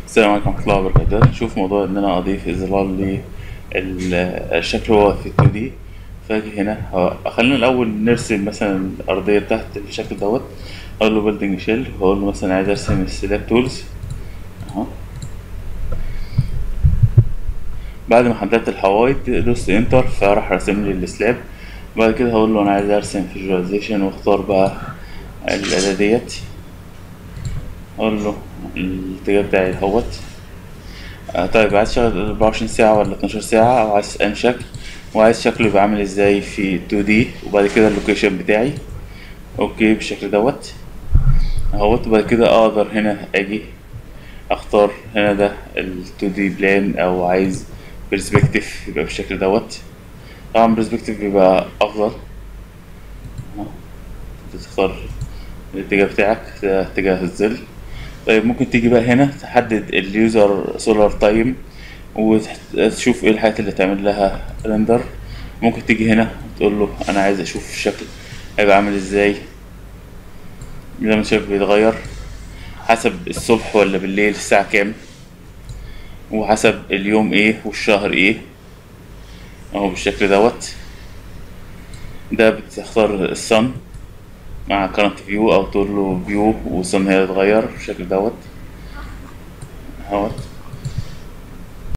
السلام عليكم ورحمة الله وبركاته نشوف موضوع إن أنا أضيف إظلال للشكل هو في 2 دي فأجي هنا ه- خلينا الأول نرسم مثلا الأرضية تحت الشكل دوت أقول له بيلدينج شيل وأقول له مثلا عايز أرسم السلاك تولز أهو بعد ما حددت الحوايط دوست انتر فراح راسم لي السلاب بعد كده هقول له أنا عايز أرسم فيجواليزيشن واختار بقى الأداة ديت اقول له الاتجاه بتاعي اهوت آه طيب عايز شغل 24 ساعة ولا 12 ساعة أو عايز أي شكل وعايز شكله يبقى عامل ازاي في 2 دي وبعد كده اللوكيشن بتاعي اوكي بالشكل دوت اهوت وبعد كده اقدر هنا اجي اختار هنا ده ال 2 دي بلان او عايز برسبكتيف يبقى بالشكل دوت طبعا برسبكتيف بيبقى افضل أهو. تختار الاتجاه بتاعك ده اتجاه الظل طيب ممكن تيجي بقى هنا تحدد اليوزر سولار تايم وتشوف ايه الحاجات اللي تعمل لها ريندر ممكن تيجي هنا تقول له انا عايز اشوف الشكل هيبقى عامل ازاي زي ما انت شايف بيتغير حسب الصبح ولا بالليل الساعة كام وحسب اليوم ايه والشهر ايه اهو بالشكل دوت ده بتختار الصن مع كرنت فيو او تقول له فيو والصن هي تتغير بالشكل دوت اهوت